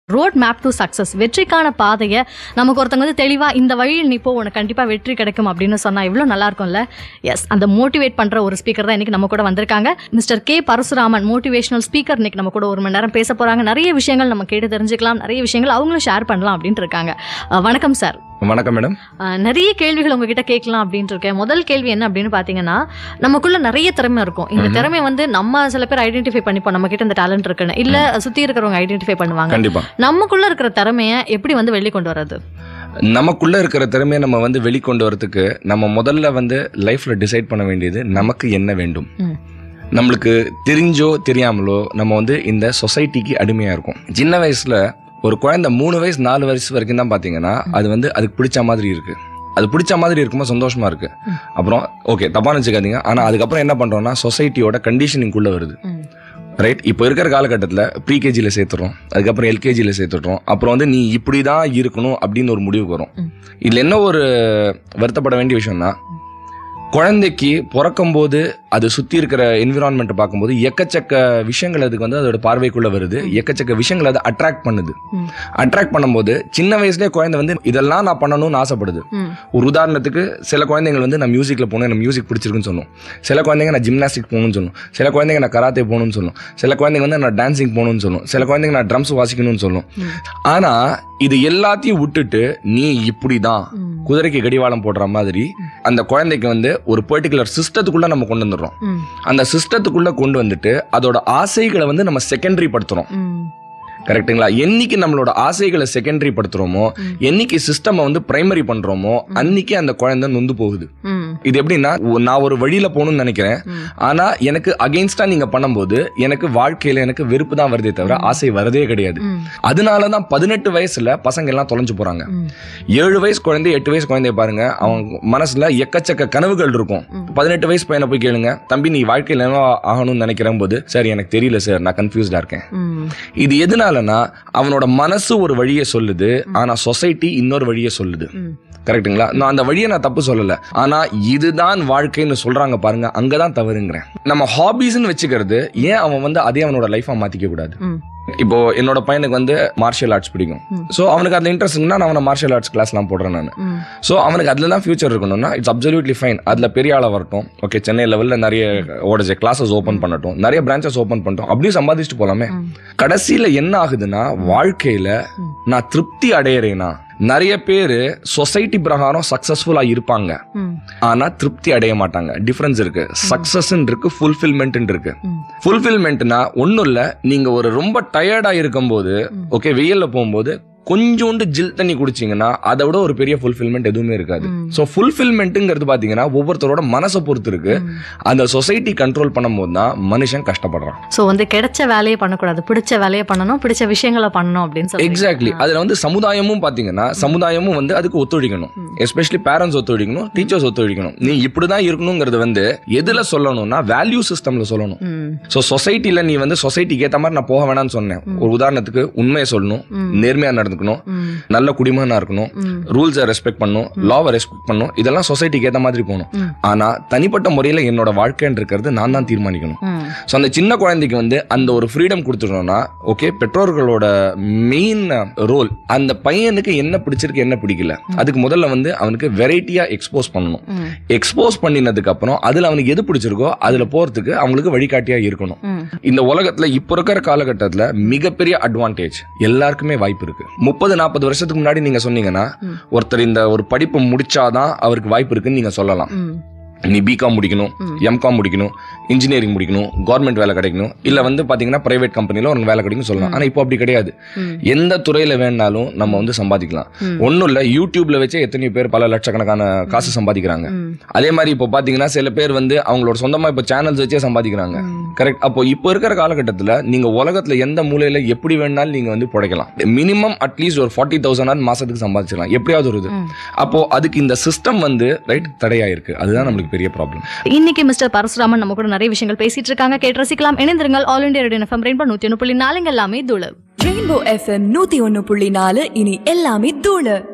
Road map to success வெற்றிக்கான பாதையை நமக்கு ஒருத்தவங்க வந்து தெளிவாக இந்த வழியில் நீ போ உனக்கு கண்டிப்பாக வெற்றி கிடைக்கும் அப்படின்னு சொன்னால் எவ்வளோ நல்லா இருக்கும்ல எஸ் அந்த மோட்டிவேட் பண்ணுற ஒரு ஸ்பீக்கர் தான் இன்னைக்கு நம்ம கூட வந்திருக்காங்க mister K Parasuraman motivational speaker இன்னைக்கு நம்ம கூட ஒரு மணி நேரம் பேச போகிறாங்க நிறைய விஷயங்கள் நம்ம கேட்டு தெரிஞ்சுக்கலாம் நிறைய விஷயங்கள் அவங்களும் ஷேர் பண்ணலாம் அப்படின்ட்டு இருக்காங்க அஹ் வணக்கம் சார் வணக்கம் மேடம் அஹ் நிறைய கேள்விகள் உங்ககிட்ட கேட்கலாம் அப்படின்ட்டு இருக்கேன் முதல் கேள்வி என்ன அப்படின்னு பார்த்தீங்கன்னா நமக்குள்ள நிறைய திறமை இருக்கும் இந்த ம்ஹும். திறமை வந்து நம்ம சில பேர் ஐடென்டிஃபை பண்ணிப்போம் நம்ம கிட்ட இந்த டேலண்ட் இருக்குன்னு இல்ல சுத்தி இருக்கிறவங்க ஐடென்டிஃபை பண்ணுவாங்க கண்டிப்பா நமக்குள்ள இருக்கிற திறமையை எப்படி வந்து வெளி கொண்டு வர்றது நமக்குள்ள இருக்கிற திறமையை நம்ம வந்து வெளிக்கொண்டு வரதுக்கு நம்ம முதல்ல வந்து லைஃப்ல டிசைட் பண்ண வேண்டியது நமக்கு என்ன வேண்டும் ம். நம்மளுக்கு தெரிஞ்சோ தெரியாமலோ நம்ம வந்து இந்த சொசைட்டிக்கு அடிமையா இருக்கும் சின்ன வயசுல ஒரு குழந்தை மூணு வயசு நாலு வயசு வரைக்கும் தான் பாத்தீங்கன்னா அது வந்து அதுக்கு பிடிச்ச மாதிரி இருக்கு அது பிடிச்ச மாதிரி இருக்கும்போது சந்தோஷமா இருக்கு ம். அப்புறம் ஓகே தப்பா நினச்சிக்காதீங்க ஆனா அதுக்கப்புறம் என்ன பண்றோம்னா சொசைட்டியோட கண்டிஷனிங் குள்ள வருது ம். ரைட் இப்போ இருக்கிற காலகட்டத்தில் ப்ரீகேஜியில் சேர்த்துறோம் அதுக்கப்புறம் எல்கேஜியில் சேர்த்துட்றோம் அப்புறம் வந்து நீ இப்படி தான் இருக்கணும் அப்படின்னு ஒரு முடிவுக்கு வரும் ம். இதில் என்ன ஒரு வருத்தப்பட வேண்டிய விஷயம்னா குழந்தைக்கு பிறக்கும்போது அது சுற்றி இருக்கிற என்விரான்மெண்ட்டை பார்க்கும்போது எக்கச்சக்க விஷயங்கள் அதுக்கு வந்து அதோட பார்வைக்குள்ளே வருது எக்கச்சக்க விஷயங்கள் அதை அட்ராக்ட் பண்ணுது ம். அட்ராக்ட் பண்ணும்போது சின்ன வயசுலேயே குழந்தை வந்து இதெல்லாம் நான் பண்ணணும்னு ஆசைப்படுது ம். ஒரு உதாரணத்துக்கு சில குழந்தைகள் வந்து நான் மியூசிக்கில் போகணும் எனக்கு மியூசிக் பிடிச்சிருக்குன்னு சொல்லும் சில குழந்தைங்க நான் ஜிம்னாஸ்டிக் போகணும்னு சொல்லும் சில குழந்தைங்க நான் கராத்தே போகணும்னு சொல்லும் சில குழந்தைங்க வந்து நான் டான்சிங் போகணும்னு சொல்லும் சில குழந்தைங்க நான் ட்ரம்ஸ் வாசிக்கணும்னு சொல்லும் ம். ஆனா இது எல்லாத்தையும் விட்டுட்டு நீ இப்படி தான் ம். குதிரைக்கு கடிவாளம் போடுற மாதிரி அந்த குழந்தைக்கு வந்து ஒரு பர்டிகுலர் சிஸ்டத்துக்குள்ள நம்ம கொண்டு வந்துடுறோம் ம். அந்த சிஸ்டத்துக்குள்ள கொண்டு வந்துட்டு அதோட ஆசைகளை வந்து நம்ம செகண்டரி படுத்துறோம் ம். கரெக்ட்டுங்களா என்னைக்கு நம்மளோட ஆசைகளை செகண்டரி படுத்துறோமோ ம். என்னைக்கு சிஸ்டமை வந்து பிரைமரி பண்றோமோ அன்னைக்கு அந்த குழந்தை நொந்து போகுது ம். இது எப்படின்னா ஒ- நான் ஒரு வழியில போகணும்னு நினைக்கிறேன் ம். ஆனா எனக்கு அகைன்ஸ்டா நீங்க பண்ணும்போது எனக்கு வாழ்க்கையில எனக்கு வெறுப்பு தான் வருதே தவிர ஆசை வரதே கிடையாது ம். அதனால தான் பதினெட்டு வயசுல பசங்க எல்லாம் தொலைஞ்சு போறாங்க ம். ஏழு வயசு குழந்தை எட்டு வயசு குழந்தைய பாருங்க அவங்க மனசுல எக்கச்சக்க கனவுகள் இருக்கும் ம். பதினெட்டு வயசு பையனை போய் கேளுங்க தம்பி நீ வாழ்க்கையில என்ன ஆகணும்னு நினைக்கிறேன் போது சார் எனக்கு தெரியல சார் நான் கன்ஃபியூஸ்டா இருக்கேன் ம். இது எதனாலனா அவனோட மனசு ஒரு வழியை சொல்லுது ஆனா சொசைட்டி இன்னொரு வழியை சொல்லுது ம். கரெக்ட்டுங்களா நான் அந்த வழியை நான் தப்பு சொல்லல ஆனா இதுதான் வாழ்க்கைன்னு சொல்றாங்க பாருங்க அங்கதான் தவறுங்கிறேன் நம்ம ஹாபிஸ்னு வச்சுக்கிறது ஏன் அவன் வந்து அதே அவனோட லைஃபா மாத்திக்க கூடாது ம். இப்போ என்னோட பையனுக்கு வந்து மார்ஷியல் ஆர்ட்ஸ் பிடிக்கும் ம். ஸோ அவனுக்கு அதில் இன்ட்ரெஸ்ட் இருந்தா நான் அவனை மார்ஷியல் ஆர்ட்ஸ் கிளாஸ்லாம் போடுறேன் நான் ம். ஸோ அவனுக்கு அதில் தான் ஃபியூச்சர் இருக்கணும்னா இட்ஸ் அப்சல்யூட்லி ஃபைன் அதில் பெரிய ஆளாக வரட்டும் ஓகே சென்னை லெவலில் நிறைய ஓடஜே கிளாஸஸ் ஓப்பன் பண்ணட்டும் நிறைய பிரான்ச்சஸ் ஓப்பன் பண்ணட்டும் அப்படியும் சம்பாதிச்சுட்டு போலாமே ம். கடைசியில் என்ன ஆகுதுன்னா வாழ்க்கையில ம். நான் திருப்தி அடையிறேனா நிறைய பேர் சொசைட்டி பிரகாரம் சக்சஸ்ஃபுல்லா இருப்பாங்க ம். ஆனா திருப்தி அடைய மாட்டாங்க டிஃபரன்ஸ் இருக்கு சக்சஸ் இருக்கு ஃபுல்ஃபில்மெண்ட் இருக்கு ம். ஃபுல்ஃபில்மெண்ட்னா ஒன்றும் இல்லை நீங்கள் ஒரு ரொம்ப டயர்டாக இருக்கும்போது ம். ஓகே வெயிலில் போகும்போது கொஞ்சோண்டு ஜில் தண்ணி குடிச்சிங்கன்னா அதை விட ஒரு பெரிய ஃபுல்ஃபில்மெண்ட் எதுவுமே இருக்காது ம். ஸோ ஃபுல்ஃபில்மெண்ட்டுங்கிறது பார்த்தீங்கன்னா ஒவ்வொருத்தரோட மனசை பொறுத்து இருக்கு ம். அந்த சொசைட்டி கண்ட்ரோல் பண்ணும்போது தான் மனுஷன் கஷ்டப்படுறான் சோ வந்து கிடைச்ச வேலையை பண்ணக்கூடாது பிடிச்ச வேலையை பண்ணணும் பிடிச்ச விஷயங்களை பண்ணணும் அப்படின்னு சொல்லி எக்ஸாக்ட்லி அதில் வந்து சமுதாயமும் பார்த்தீங்கன்னா சமுதாயமும் வந்து அதுக்கு ஒத்துழைக்கணும் ம். எஸ்பெஷலி பேரண்ட்ஸ் ஒத்துழைக்கணும் டீச்சர்ஸ் ஒத்துழைக்கணும் நீ இப்படி தான் இருக்கணுங்கிறது வந்து எதில் சொல்லணும்னா வேல்யூ சிஸ்டமில் சொல்லணும் ம். ஸோ சொசைட்டியில் நீ வந்து சொசைட்டிக்கு ஏற்ற மாதிரி நான் போக வேணாம்னு சொன்னேன் ம். ஒரு உதாரணத்துக்கு உண்மையை சொல்லணும் ம். நேர்மையாக நடந்துக்கணும் ம். நல்ல குடிமகனா இருக்கணும் ம். ரூல்ஸை ரெஸ்பெக்ட் பண்ணணும் லாவை ரெஸ்பெக்ட் பண்ணணும் இதெல்லாம் சொசைட்டிக்கு ஏற்ற மாதிரி போகணும் ம். ஆனா தனிப்பட்ட முறையில் என்னோட வாழ்க்கைன்னு இருக்கிறது நான் தான் தீர்மானிக்கணும் ம். ஸோ அந்த சின்ன குழந்தைக்கு வந்து அந்த ஒரு ஃப்ரீடம் கொடுத்துட்டோம்னா ஓகே பெற்றோர்களோட மெயின் ரோல் அந்த பையனுக்கு என்ன பிடிச்சிருக்கு என்ன பிடிக்கல அதுக்கு முதல்ல வந்து அவனுக்கு வெரைட்டியா எக்ஸ்போஸ் பண்ணணும் ம். எக்ஸ்போஸ் பண்ணினதுக்கு அப்புறம் அதுல அவனுக்கு எது பிடிச்சிருக்கோ அதுல போறதுக்கு அவங்களுக்கு வழிகாட்டியா இருக்கணும் ம். இந்த உலகத்துல இப்ப இருக்கிற காலகட்டத்துல மிகப்பெரிய அட்வான்டேஜ் எல்லாருக்குமே வாய்ப்பு இருக்கு முப்பது நாற்பது வருஷத்துக்கு முன்னாடி நீங்க சொன்னீங்கன்னா ம். ஒருத்தர் இந்த ஒரு படிப்பு முடிச்சாதான் அவருக்கு வாய்ப்பு இருக்குன்னு நீங்க சொல்லலாம் ம். நீ பிகாம் முடிக்கணும் ம். எம்காம் முடிக்கணும் இன்ஜினியரிங் முடிக்கணும் கவர்மெண்ட் வேலை கிடைக்கணும் இல்ல வந்து பாத்தீங்கன்னா பிரைவேட் கம்பெனில உனக்கு வேலை கிடைக்கும் சொல்லலாம் ஆனா இப்போ அப்படி கிடையாது ம். எந்த துறையில வேணாலும் நம்ம வந்து சம்பாதிக்கலாம் ம். ஒண்ணும் இல்ல யூடியூப்ல வச்சே எத்தனையோ பேர் பல லட்சக்கணக்கான காசு சம்பாதிக்கிறாங்க ம். அதே மாதிரி இப்போ பாத்தீங்கன்னா சில பேர் வந்து அவங்களோட சொந்தமா இப்போ சேனல்ஸ் வச்சே சம்பாதிக்கிறாங்க ம். கரெக்ட் அப்போ இப்போ இருக்கிற காலகட்டத்தில் நீங்க உலகத்துல எந்த மூலையில எப்படி வேணாலும் நீங்க வந்து பிழைக்கலாம் மினிமம் அட்லீஸ்ட் ஒரு ஃபார்ட்டி தௌசண்ட் மாசத்துக்கு சம்பாதிச்சிடலாம் எப்படியாவது ஒரு இது ம். அப்போ அதுக்கு இந்த சிஸ்டம் வந்து ரைட் தடையா இருக்கு அதுதான் நம்மளுக்கு பெரிய ப்ராப்ளம் இன்னைக்கு மிஸ்டர் பரசுராமன் நம்ம கூட நிறைய விஷயங்கள் பேசிட்டு இருக்காங்க கேட்டு ரசிக்கலாம் இணைந்திருங்கள் All India Radio FM Rainbow நூத்தி ஒன்று புள்ளி நாலுங்க எல்லாமே துளு ரெயின்போ எஃப்எம் நூத்தி ஒன்னு புள்ளி நாலு இனி எல்லாமே தூளு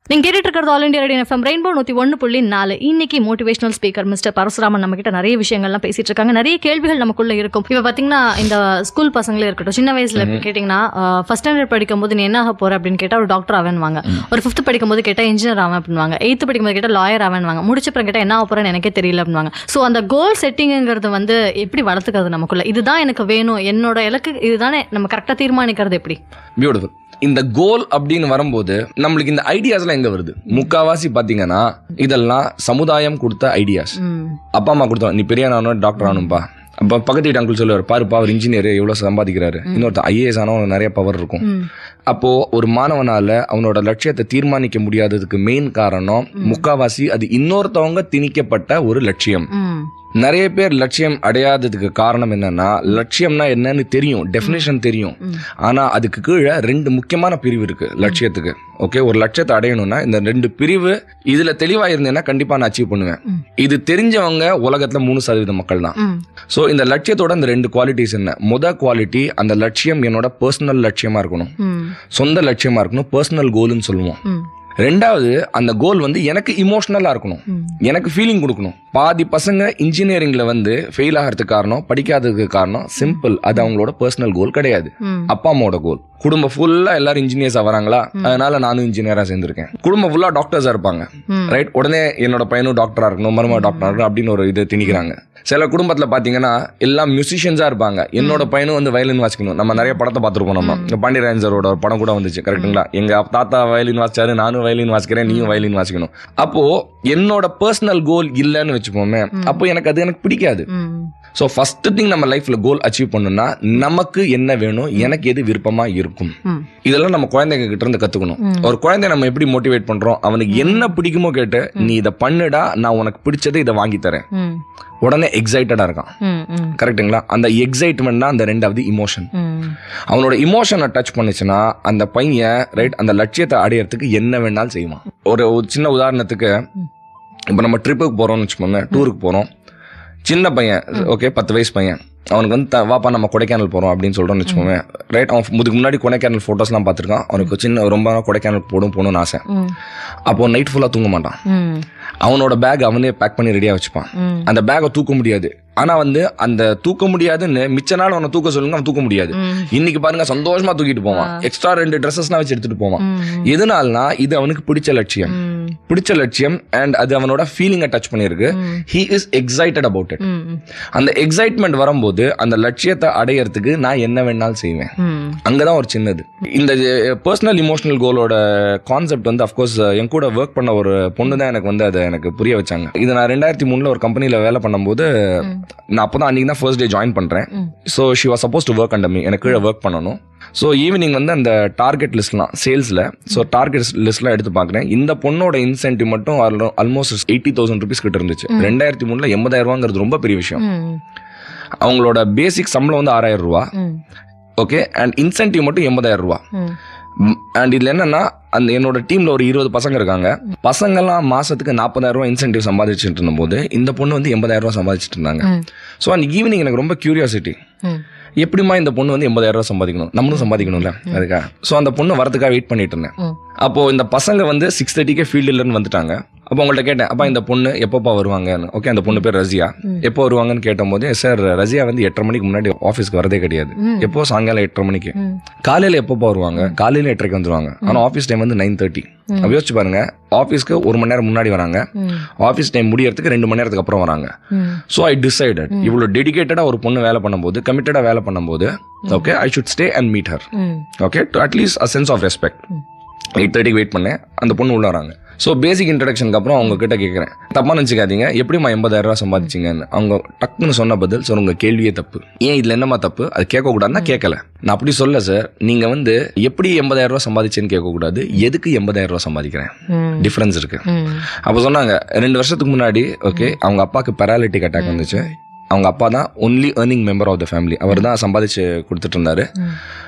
நீங்க கேட்டுட்டு இருக்கிறது All India Radio FM Rainbow நூத்தி ஒன்னு புள்ளி நாலு இன்னைக்கு மோட்டிவேஷனல் ஸ்பீக்கர் மிஸ்டர் பரசுராமன் நம்ம கிட்ட நிறைய விஷயங்கள்லாம் பேசிட்டு இருக்காங்க நிறைய கேள்விகள் நமக்குள்ள இருக்கும் இப்ப பாத்தீங்கன்னா இந்த ஸ்கூல் பசங்களே இருக்கட்டும் சின்ன வயசுல கேட்டீங்கன்னா ஃபர்ஸ்ட் ஸ்டாண்டர்ட் படிக்கும் போது நீ என்ன ஆக போற அப்படின்னு கேட்டா ஒரு டாக்டர் ஆவேன்வாங்க ஒரு ஃபிஃப்த் படிக்கும் போது கேட்டா இன்ஜினியர் ஆவேன் அப்படின்வாங்க எயித்து படிக்கும் போது கேட்டா லாயர் ஆவேன்வாங்க முடிச்ச அப்புறம் கேட்டா என்ன ஆக போறேன்னு எனக்கே தெரியல அப்படின்வாங்க ஸோ அந்த கோல் செட்டிங்கிறது வந்து எப்படி வளர்த்துக்கிறது நமக்குள்ள இதுதான் எனக்கு வேணும் என்னோட இலக்கு இதுதானே நம்ம கரெக்டா தீர்மானிக்கிறது எப்படி பியூட்டிஃபுல் இந்த கோல் அப்படின்னு வரும்போது நம்மளுக்கு இந்த ஐடியாஸ்லாம் எங்க வருது முக்காவாசி பாத்தீங்கன்னா இதெல்லாம் சமுதாயம் கொடுத்த ஐடியாஸ் ம் அப்பா அம்மா கொடுத்தோம் நீ பெரிய ஆனவனும் டாக்டர் ஆகணும்பா அப்போ பக்கத்து வீட்டு அங்கிள் சொல்லுவார் பாருப்பா அவர் இன்ஜினியர் எவ்வளோ சம்பாதிக்கிறாரு இன்னொருத்தர் ஐஏஎஸ் ஆனால் நிறைய பவர் இருக்கும் ம் அப்போ ஒரு மாணவனால அவனோட லட்சியத்தை தீர்மானிக்க முடியாததுக்கு மெயின் காரணம் முக்காவாசி அது இன்னொருத்தவங்க திணிக்கப்பட்ட ஒரு லட்சியம் ம் நிறைய பேர் லட்சியம் அடையாததுக்கு காரணம் என்னன்னா லட்சியம்னா என்னன்னு தெரியும் டெஃபினேஷன் தெரியும் ம். ஆனா அதுக்கு கீழே ரெண்டு முக்கியமான பிரிவு இருக்கு லட்சியத்துக்கு ஓகே ஒரு லட்சியத்தை அடையணும்னா இந்த ரெண்டு பிரிவு இதுல தெளிவா இருந்தேன்னா கண்டிப்பா நான் அச்சீவ் பண்ணுவேன் ம். இது தெரிஞ்சவங்க உலகத்துல மூணு சதவீத மக்கள் தான் ம் ஸோ இந்த லட்சியத்தோட இந்த ரெண்டு குவாலிட்டிஸ் என்ன முத குவாலிட்டி அந்த லட்சியம் என்னோட பர்சனல் லட்சியமா இருக்கணும் ம் சொந்த லட்சியமா இருக்கணும் பர்சனல் கோல்னு சொல்லுவோம் ம் ரெண்டாவது அந்த கோல் வந்து எனக்கு இமோஷனலா இருக்கணும் ம் எனக்கு ஃபீலிங் கொடுக்கணும் பாதி பசங்க இன்ஜினியரிங்ல வந்து ஃபெயில் ஆகிறதுக்கு காரணம் படிக்காததுக்கு காரணம் சிம்பிள் அது அவங்களோட பர்சனல் கோல் கிடையாது ம் அப்பா அம்மாவோட கோல் குடும்பம் ஃபுல்லா எல்லாரும் இன்ஜினியர்ஸா வராங்களா அதனால நானும் இன்ஜினியரா சேர்ந்திருக்கேன் குடும்பம் ஃபுல்லா டாக்டர்ஸா இருப்பாங்க ம். ரைட் உடனே என்னோட பையனும் டாக்டரா இருக்கணும் மருமக டாக்டரா இருக்கணும் அப்படின்னு ஒரு இது திணிக்கிறாங்க சில குடும்பத்துல பாத்தீங்கன்னா எல்லாம் மியூசிஷியன்ஸா இருப்பாங்க என்னோட பையனும் வந்து வயலின் வாசிக்கணும் நம்ம நிறைய படத்தை பார்த்திருப்போம் நம்ம இங்க பாண்டியராஜன் சாரோட ஒரு படம் கூட வந்துச்சு கரெக்ட்டுங்களா எங்க தாத்தா வயலின் வாசிச்சாரு நானும் வயலின் வாசிக்கிறேன் நீயும் வயலின் வாசிக்கணும் அப்போ என்னோட பர்சனல் கோல் இல்லைன்னு வச்சுப்போமே அப்போ எனக்கு அது எனக்கு பிடிக்காது ம் ஸோ ஃபர்ஸ்ட் திங் நம்ம லைஃப்ல கோல் அச்சீவ் பண்ணணும்னா நமக்கு என்ன வேணும் எனக்கு எது விருப்பமா இருக்கும் ம் இதெல்லாம் நம்ம குழந்தைங்க கிட்ட இருந்து கத்துக்கணும் ம். ஒரு குழந்தைய நம்ம எப்படி மோட்டிவேட் பண்றோம் அவனுக்கு என்ன பிடிக்குமோ கேட்டு நீ இதை பண்ணுடா நான் உனக்கு பிடிச்சதை இதை வாங்கி தரேன் ம் உடனே எக்ஸைட்டடா இருக்கான் ம் ம் கரெக்ட்டுங்களா அந்த எக்ஸைட்மெண்ட் தான் அந்த ரெண்டாவது இமோஷன் ம் அவனோட இமோஷனை டச் பண்ணுச்சுன்னா அந்த பையன் ரைட் அந்த லட்சியத்தை அடையறதுக்கு என்ன வேணாலும் செய்வான் ஒரு ஒரு சின்ன உதாரணத்துக்கு இப்போ நம்ம ட்ரிப்புக்கு போறோம்னு வச்சுக்கோங்க டூருக்கு போறோம் சின்ன பையன் ஓகே பத்து வயசு பையன் அவனுக்கு வந்து த- வாப்பா நம்ம கொடைக்கானல் போறோம் அப்படின்னு சொல்றோம்னு வச்சுக்கோங்க ரைட் அவன் இதுக்கு முன்னாடி கொடைக்கானல் ஃபோட்டோஸ்லாம் பார்த்துருக்கான் அவனுக்கு சின்ன ரொம்ப நாள் கொடைக்கானல் போடும் போகணும்னு ஆசை ம் அப்போ நைட் ஃபுல்லாக தூங்க மாட்டான் ம் அவனோட பேக் அவனே பேக் பண்ணி ரெடியாக வச்சுப்பான் ம் அந்த பேக்கை தூக்க முடியாது ஆனா வந்து அந்த தூக்க முடியாதுன்னு மிச்ச நாள் அவனை தூக்க சொல்லுங்க அவன் தூக்க முடியாது ம் இன்னைக்கு பாருங்க சந்தோஷமா தூக்கிட்டு போவான் எக்ஸ்ட்ரா ரெண்டு ட்ரெஸ்ஸஸ்லாம் வச்சு எடுத்துட்டு போவான் ம் எதனால்னா இது அவனுக்கு பிடிச்ச லட்சியம் ம் பிடிச்ச லட்சியம் அண்ட் அது அவனோட ஃபீலிங்கை டச் பண்ணியிருக்கு ம். He is excited about it ம் ம் அந்த எக்ஸைட்மெண்ட் வரும்போது அந்த லட்சியத்தை அடையறதுக்கு நான் என்ன வேணாலும் செய்வேன் ம் அங்கதான் ஒரு சின்னது இந்த பர்சனல் இமோஷனல் கோலோட கான்செப்ட் வந்து அஃப்கோர்ஸ் என் கூட ஒர்க் பண்ண ஒரு பொண்ணு தான் எனக்கு வந்து அதை எனக்கு புரிய வச்சாங்க இது நான் ரெண்டாயிரத்தி மூணுல ஒரு கம்பெனியில் வேலை பண்ணும்போது நான் அப்போ தான் அன்றைக்கி தான் ஃபர்ஸ்ட் டே ஜாயின் பண்ணுறேன் ம். So she was supposed to work under me எனக்கு கீழே ஒர்க் பண்ணணும் ஸோ ஈவினிங் வந்து அந்த டார்கெட் லிஸ்ட்லாம் சேல்ஸில் ஸோ டார்கெட் லிஸ்ட்லாம் எடுத்து பார்க்குறேன் இந்த பொண்ணோட இன்சென்டிவ் மட்டும் ஆல்மோஸ்ட் எயிட்டி தௌசண்ட் ருபீஸ் கிட்ட இருந்துச்சு ரெண்டாயிரத்தி மூணில் எண்பதாயிரம் ரூபாங்கிறது ரொம்ப பெரிய விஷயம் ம் அவங்களோட பேசிக் சம்பளம் வந்து ஆறாயிரம் ரூபா ம் ஓகே அண்ட் இன்சென்டிவ் மட்டும் எண்பதாயிரம் ரூபா ம் அண்ட் இதுல என்னன்னா அந்த என்னோட டீம்ல ஒரு இருபது பசங்க இருக்காங்க பசங்கெல்லாம் மாசத்துக்கு நாற்பதாயிரம் ரூபாய் இன்சென்டிவ் சம்பாதிச்சுட்டு இருந்தபோது இந்த பொண்ணு வந்து எண்பதாயிரம் ரூபாய் சம்பாதிச்சுட்டு இருந்தாங்க ம் ஸோ அன்னைக்கு ஈவினிங் எனக்கு ரொம்ப கியூரியாசிட்டி ம் எப்படிமா இந்த பொண்ணு வந்து எண்பதாயிரம் ரூபாய் சம்பாதிக்கணும் நம்மளும் சம்பாதிக்கணும்ல அதுக்காக ஸோ அந்த பொண்ணு வரதுக்காக வெயிட் பண்ணிட்டு இருந்தேன் ம் அப்போ இந்த பசங்க வந்து சிக்ஸ் தேர்ட்டிக்கே ஃபீல்டுலன்னு வந்துட்டாங்க அப்போ உங்கள்ட்ட கேட்டேன் அப்பா இந்த பொண்ணு எப்பப்பா வருவாங்கன்னு ஓகே அந்த பொண்ணு பேர் ரசியா ம். எப்போ வருவாங்கன்னு கேட்டபோது சார் ரசியா வந்து எட்டரை மணிக்கு முன்னாடி ஆஃபீஸ்க்கு வரதே கிடையாது ம். எப்போ சாயங்காலம் எட்டரை மணிக்கு ம் காலையில எப்பப்போ வருவாங்க காலையில எட்டரைக்கு வந்துருவாங்க ஆனா ஆஃபீஸ் டைம் வந்து நைன் தேர்ட்டி ம். அப்ப யோசிச்சு பாருங்க ஆஃபீஸ்க்கு ஒரு மணி நேரம் முன்னாடி வராங்க ம் ஆஃபீஸ் டைம் முடியறதுக்கு ரெண்டு மணி நேரத்துக்கு அப்புறம் வராங்க ம் ஸோ ஐ டிசைடட் இவ்வளோ டெடிகேட்டடாக ஒரு பொண்ணு வேலை பண்ணும்போது கமிட்டடாக வேலை பண்ணும்போது okay I should stay and meet her ம் okay to at least a sense of respect eight தேர்ட்டிக்கு வெயிட் பண்ணேன் அந்த பொண்ணு உள்ள வராங்க ஸோ பேசிக் இன்ட்ரடக்ஷனுக்கு அப்புறம் அவங்க கிட்ட கேட்குறேன் தப்பா நினச்சிக்காதீங்க எப்படிம்மா எண்பதாயிரம் ரூபாய் சம்பாதிச்சிங்கன்னு அவங்க டக்குன்னு சொன்ன பதில் சார் உங்க கேள்வியே தப்பு ஏன் இதுல என்னம்மா தப்பு அது கேட்கக்கூடாதுன்னா கேட்கல நான் அப்படி சொல்ல சார் நீங்க வந்து எப்படி எண்பதாயிரம் ரூபாய் சம்பாதிச்சேன்னு கேட்கக்கூடாது எதுக்கு எண்பதாயிரம் ரூபாய் சம்பாதிக்கிறேன் ம் டிஃபரன்ஸ் இருக்கு ம் அப்போ சொன்னாங்க ரெண்டு வருஷத்துக்கு முன்னாடி ஓகே அவங்க அப்பாவுக்கு பெராலிட்டிக் அட்டாக் வந்துச்சு அவங்க அப்பா தான் only earning member of the family அவர் தான் சம்பாதிச்சு கொடுத்துட்டு இருந்தாரு ம்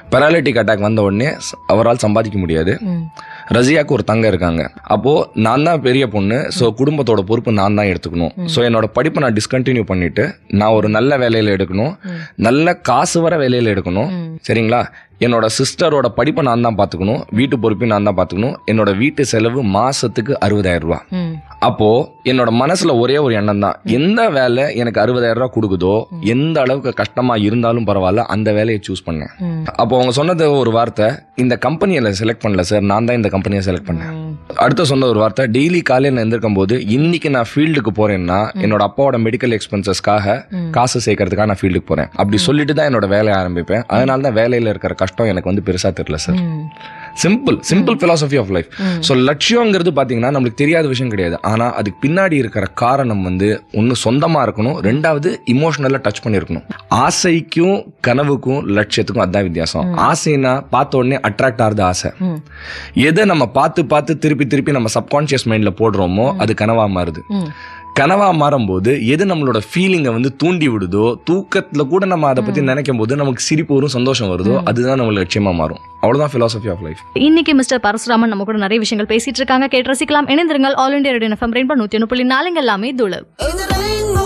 பெராலிட்டிக் அட்டாக் வந்த உடனே ஸ்- அவரால் சம்பாதிக்க முடியாது ம். ரசியாக்கு ஒரு தங்க இருக்காங்க அப்போ நான் தான் பெரிய பொண்ணு ஸோ குடும்பத்தோட பொறுப்பு நான் தான் எடுத்துக்கணும் ஸோ என்னோட படிப்பை நான் டிஸ்கண்டினியூ பண்ணிட்டு நான் ஒரு நல்ல வேலையில எடுக்கணும் ம். நல்ல காசு வர வேலையில எடுக்கணும் ம். சரிங்களா என்னோட சிஸ்டரோட படிப்பை நான் தான் பார்த்துக்கணும் வீட்டு பொறுப்பையும் நான் தான் பார்த்துக்கணும் என்னோட வீட்டு செலவு மாசத்துக்கு அறுபதாயிரம் ரூபாய் ம். அப்போ என்னோட மனசுல ஒரே ஒரு எண்ணம் தான் எந்த வேலை எனக்கு அறுபதாயிரம் ரூபாய் கொடுக்குதோ எந்த அளவுக்கு கஷ்டமா இருந்தாலும் பரவாயில்ல அந்த வேலையை சூஸ் பண்ணேன் ம். அப்போ அவங்க சொன்னது ஒரு வார்த்தை இந்த கம்பெனியில செலக்ட் பண்ணல சார் நான் தான் இந்த கம்பெனியை செலக்ட் பண்ணேன் ம். அடுத்து சொன்ன ஒரு வார்த்தை டெய்லி காலையில் எந்திருக்கும் போது இன்னைக்கு நான் ஃபீல்டுக்கு போறேன்னா என்னோட அப்பாவோட மெடிக்கல் எக்ஸ்பென்சஸ்க்காக ம். காசு சேர்க்கறதுக்காக நான் ஃபீல்டுக்கு போறேன் அப்படி சொல்லிட்டு தான் என்னோட வேலையை ஆரம்பிப்பேன் அதனால தான் வேலையில இருக்கிற கஷ்டம் எனக்கு வந்து பெருசா தெரியல சார் ம். Simple simple philosophy of life ம். ஸோ லட்சியங்கிறது பார்த்தீங்கன்னா நம்மளுக்கு தெரியாத விஷயம் கிடையாது ஆனால் அதுக்கு பின்னாடி இருக்கிற காரணம் வந்து ஒன்று சொந்தமாக இருக்கணும் ரெண்டாவது இமோஷனலாக டச் பண்ணியிருக்கணும் ஆசைக்கும் கனவுக்கும் லட்சியத்துக்கும் அதான் வித்தியாசம் ஆசைனா பார்த்த உடனே அட்ராக்ட் ஆகுது ஆசை ம். எதை நம்ம பார்த்து பார்த்து திருப்பி திருப்பி நம்ம சப்கான்ஷியஸ் மைண்டில் போடுறோமோ அது கனவா மாறுது ம். கனவா மாறும்போது எது நம்மளோட ஃபீலிங்கை வந்து தூண்டி விடுதோ தூக்கத்துல கூட நம்ம அதை பத்தி நினைக்கும் போது நமக்கு சிரிப்பு வரும் சந்தோஷம் வருதோ அதுதான் நம்மளுக்கு லட்சியமா மாறும் அவ்வளவுதான் philosophy ஆஃப் லைஃப் இன்னைக்கு மிஸ்டர் பரசுராமன் நம்ம கூட நிறைய விஷயங்கள் பேசிட்டு இருக்காங்க கேட்டு ரசிக்கலாம் இணைந்திருங்கள் All India Radio FM Rainbow நூத்தி ஒன்று புள்ளி நாலுங்க எல்லாமே துளு இது ரெயின்போ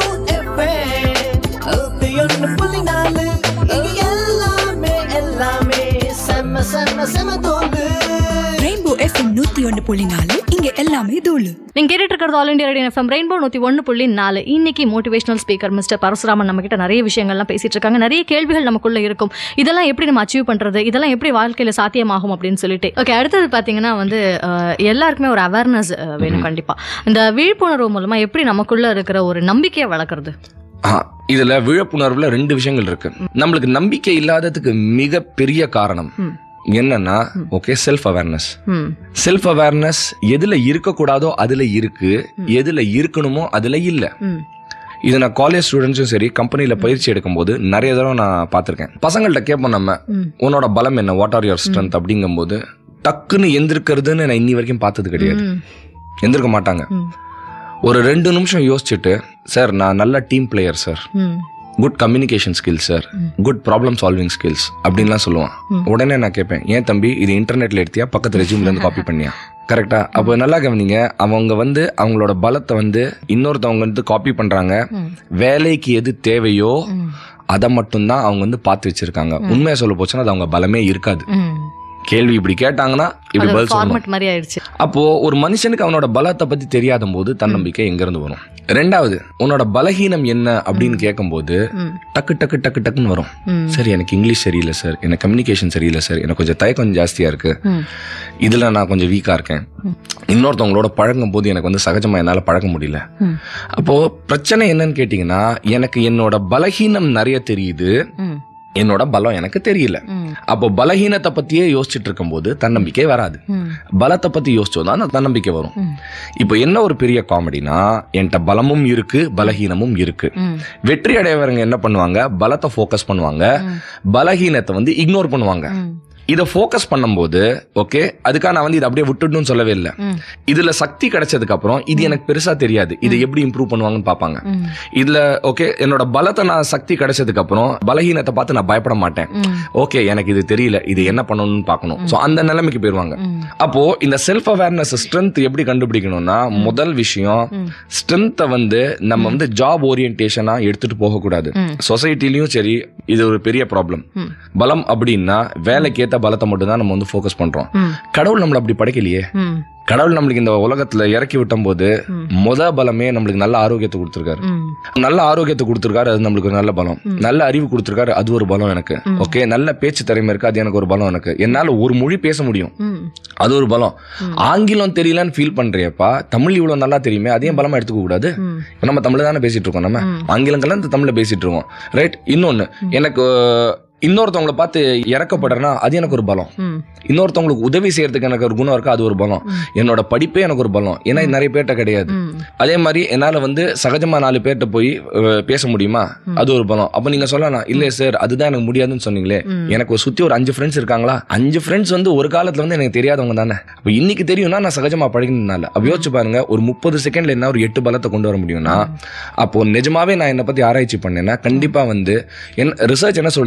எஃப்எம் நூத்தி ஒன்று புள்ளி நாலு இங்க எல்லாமே எல்லாமே செம்ம செம்ம செம்ம தோண்டு ரெயின்போ எஃப்எம் நூத்தி ஒன்று புள்ளி நாலு இங்க எல்லாமே தூளு நீங்க கேட்டுட்டு இருக்கிறது All India Radio FM Rainbow நூத்தி ஒன்று புள்ளி நாலு இன்னைக்கு மோட்டிவேஷனல் ஸ்பீக்கர் மிஸ்டர் பரசுராமன் நம்ம கிட்ட நிறைய விஷயங்கள்லாம் பேசிட்டு இருக்காங்க நிறைய கேள்விகள் நமக்குள்ள இருக்கும் இதெல்லாம் எப்படி நம்ம அச்சீவ் பண்றது இதெல்லாம் எப்படி வாழ்க்கையில சாத்தியமாகும் அப்படின்னு சொல்லிட்டு ஓகே அடுத்தது பாத்தீங்கன்னா வந்து அஹ், எல்லாருக்குமே ஒரு அவேர்னஸ் வேணும் கண்டிப்பா இந்த விழிப்புணர்வு மூலமா எப்படி நமக்குள்ள இருக்கிற ஒரு நம்பிக்கையை வளர்க்கறது ஆ, இதுல விழிப்புணர்வுல ரெண்டு விஷயங்கள் இருக்கு நம்மளுக்கு நம்பிக்கை இல்லாததுக்கு மிக பெரிய காரணம் ம். என்னன்னா ஓகே செல்ஃப் அவேர்னஸ் ம் செல்ஃப் அவேர்னஸ் எதுல இருக்கக்கூடாதோ அதுல இருக்கு எதுல இருக்கணுமோ அதுல இல்ல ம் இது நான் காலேஜ் ஸ்டூடெண்ட்ஸும் சரி கம்பெனியில் பயிற்சி எடுக்கும்போது நிறைய தடவை நான் பார்த்துருக்கேன் பசங்கள்ட்ட கேட்போம் நம்ம ம். உன்னோட பலம் என்ன வாட் ஆர் யுவர் ஸ்ட்ரென்த் அப்படிங்கும்போது டக்குன்னு எந்திருக்கிறதுன்னு நான் இன்னி வரைக்கும் பார்த்தது கிடையாது ம். எந்திருக்க மாட்டாங்க ம். ஒரு ரெண்டு நிமிஷம் யோசிச்சுட்டு சார் நான் நல்ல டீம் பிளேயர் சார் ம். Good communication skills sir good problem solving skills அப்படின்லாம் சொல்லுவான் உடனே நான் கேட்பேன் ஏன் தம்பி இது இன்டர்நெட்ல எடுத்தியா பக்கத்து ரெஜியூம்ல இருந்து காப்பி பண்ணியா கரெக்டா அப்போ நல்லா கவனிங்க அவங்க வந்து அவங்களோட பலத்தை வந்து இன்னொருத்தவங்க வந்து காப்பி பண்றாங்க ம். வேலைக்கு எது தேவையோ ம். அதை மட்டும்தான் அவங்க வந்து பார்த்து வச்சிருக்காங்க உண்மையா சொல்ல போச்சுன்னா அது அவங்க பலமே இருக்காது ம். கேள்வி இப்படி கேட்டாங்கன்னா இப்படி அது பதில் சொல்லணும் ஃபார்மட் மாதிரி ஆயிடுச்சு அப்போ ஒரு மனுஷனுக்கு அவனோட பலத்தை பத்தி தெரியாத போது தன்னம்பிக்கை எங்க இருந்து வரும் ரெண்டாவது உன்னோட பலகீனம் என்ன அப்படின்னு கேட்கும்போது ம். டக்கு டக்கு டக்கு டக்குன்னு வரும் ம். சார் எனக்கு இங்கிலீஷ் சரியில்லை சார் எனக்கு கம்யூனிகேஷன் சரியில்லை சார் எனக்கு கொஞ்சம் தயக்கம் ஜாஸ்தியா இருக்கு ம். இதுல நான் கொஞ்சம் வீக்கா இருக்கேன் இன்னொருத்தவங்களோட பழகும் போது எனக்கு வந்து சகஜமா என்னால பழக முடியல ம். அப்போ பிரச்சனை என்னன்னு கேட்டீங்கன்னா எனக்கு என்னோட பலகீனம் நிறைய தெரியுது ம். என்னோட பலம் எனக்கு தெரியல ம். அப்போ பலகீனத்தை பத்தியே யோசிச்சுட்டு இருக்கும்போது தன்னம்பிக்கை வராது ம். பலத்தை பலத்தை பத்தி யோசிச்சோதான் அந்த தன்னம்பிக்கை வரும் ம். இப்போ என்ன ஒரு பெரிய காமெடினா என்கிட்ட பலமும் இருக்கு பலகீனமும் இருக்கு ம். வெற்றி அடையவங்க என்ன பண்ணுவாங்க பலத்தை ஃபோக்கஸ் பண்ணுவாங்க ம். பலகீனத்தை வந்து இக்னோர் பண்ணுவாங்க ம். இதை ஃபோக்கஸ் பண்ணும்போது ஓகே அதுக்காக நான் வந்து இதை அப்படியே விட்டுடணும்னு சொல்லவே இல்லை ம். இதுல சக்தி கிடைச்சதுக்கு அப்புறம் இது எனக்கு பெருசா தெரியாது இதை எப்படி இம்ப்ரூவ் பண்ணுவாங்கன்னு பார்ப்பாங்க ம். இதுல ஓகே என்னோட பலத்தை நான் சக்தி கிடைச்சதுக்கு அப்புறம் பலகீனத்தை பார்த்து நான் பயப்பட மாட்டேன் ம். ஓகே எனக்கு இது தெரியல இது என்ன பண்ணணும்னு பார்க்கணும் ஸோ அந்த நிலைமைக்கு போயிருவாங்க ம். அப்போ இந்த செல்ஃப் அவேர்னஸ் ஸ்ட்ரென்த் எப்படி கண்டுபிடிக்கணும்னா முதல் விஷயம் ம். ஸ்ட்ரென்த்தை வந்து நம்ம வந்து ஜாப் ஓரியன்டேஷனா எடுத்துட்டு போகக்கூடாது ம். சொசைட்டிலையும் சரி இது ஒரு பெரிய ப்ராப்ளம் ம். பலம் அப்படின்னா வேலைக்கேத்த பலத்தை மட்டும் தான் நம்ம வந்து ஃபோக்கஸ் பண்றோம் ம். கடவுள் நம்மள அப்படி படைக்கலையே ம். கடவுள் நம்மளுக்கு இந்த உலகத்துல இறக்கி விட்டும் போது ம். முத பலமே நம்மளுக்கு நல்ல ஆரோக்கியத்தை கொடுத்துருக்காரு ம். நல்ல ஆரோக்கியத்தை கொடுத்துருக்காரு அது நம்மளுக்கு ஒரு நல்ல பலம் நல்ல அறிவு கொடுத்துருக்காரு அது ஒரு பலம் எனக்கு ஓகே நல்ல பேச்சு திறமை இருக்கு அது எனக்கு ஒரு பலம் எனக்கு என்னால ஒரு மொழி பேச முடியும் ம். அது ஒரு பலம் ஆங்கிலம் தெரியலன்னு ஃபீல் பண்றியப்பா தமிழ் இவ்வளவு நல்லா தெரியுமே அதையும் பலமா எடுத்துக்க கூடாது ம். இப்ப நம்ம தமிழ் தானே பேசிட்டு இருக்கோம் நம்ம ஆங்கிலம் கலந்து தமிழ்ல பேசிட்டு இருக்கோம் ரைட் இன்னொன்னு எனக்கு இன்னொருத்தவங்களை பார்த்து இறக்கப்படுறேன்னா அது எனக்கு ஒரு பலம் ம். இன்னொருத்தவங்களுக்கு உதவி செய்யறதுக்கு எனக்கு ஒரு குணம் இருக்கு அது ஒரு பலம் என்னோட படிப்பே எனக்கு ஒரு பலம் ஏன்னா இது நிறைய பேர்ட்ட கிடையாது ம். அதே மாதிரி என்னால வந்து சகஜமா நாலு பேர்ட்ட போய் அஹ், பேச முடியுமா அது ஒரு பலம் அப்ப நீங்க சொல்லலாம் இல்ல சார் அதுதான் எனக்கு முடியாதுன்னு சொன்னீங்களே எனக்கு ஒரு சுத்தி ஒரு அஞ்சு ஃப்ரெண்ட்ஸ் இருக்காங்களா அஞ்சு ஃப்ரெண்ட்ஸ் வந்து ஒரு காலத்துல வந்து எனக்கு தெரியாதவங்க தானே அப்ப இன்னைக்கு தெரியும்னா நான் சகஜமா பழகினால அப்ப யோசிச்சு பாருங்க ஒரு முப்பது செகண்ட்ல என்ன ஒரு எட்டு பலத்தை கொண்டு வர முடியும்னா அப்போ நிஜமாவே நான் என்னை பத்தி ஆராய்ச்சி பண்ணேன்னா கண்டிப்பா வந்து என் ரிசர்ச் என்ன சொல்லுதுன்னா ஒரு